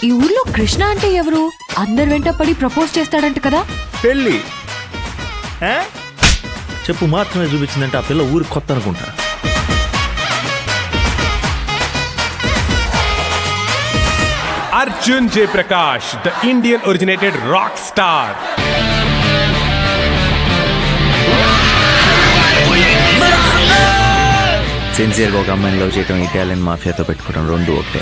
ఈ ఊర్లో కృష్ణ అంటే ఎవరు అందరి వెంట పడి ప్రపోజ్ చేస్తాడంట కదా పెళ్ళి ఆ? చెప్పు మాత్రమే చూపించిందంటే ఆ పిల్ల ఊరికి కొత్త అనుకుంటా Arjun J. Prakash, the Indian originated rock star. సిన్సియర్గా ఒక అమ్మాయిని లవ్ చేయడం ఇటాలియన్ మాఫియాతో పెట్టుకోవడం రెండు ఒకటే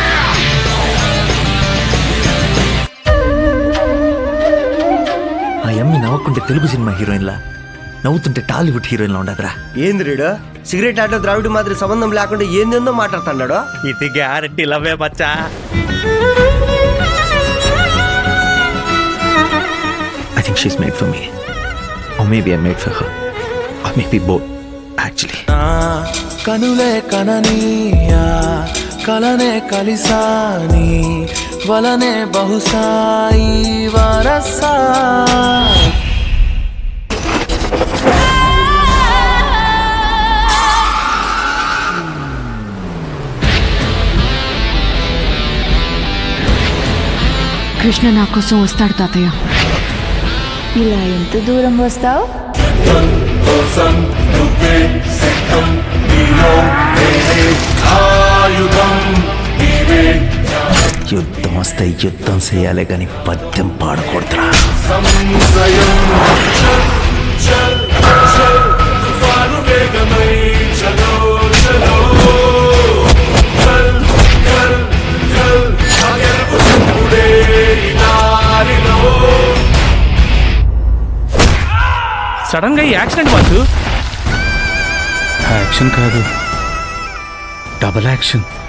ఆ అమ్మి నవ్వకుంటే తెలుగు సినిమా హీరోయిన్లా నవ్వుతుంటే టాలీవుడ్ హీరోయిన్లా ఉండదురా ఏంది రీడు సిగరెట్ ఆటో ద్రావిడ మాదిరి సంబంధం లేకుండా ఏందేందో మాట్లాడుతున్నాడు ఇది గ్యారెంటీ లవ్వే బచ్చా I think she's made for me oh maybe I made for her or maybe both actually కనులే కననీయా కలనే కలిసాని వలనే బహుశాయి వరసా కృష్ణ నా కోసం వస్తాడు తాతయ్య ఇలా ఎంత దూరం వస్తావు యుద్ధం వస్తే యుద్ధం చేయాలి కానీ పద్యం పాడకూడదురా సడన్ గా ఈ యాక్సిడెంట్ వాసు యాక్షన్ కాదు డబుల్ యాక్షన్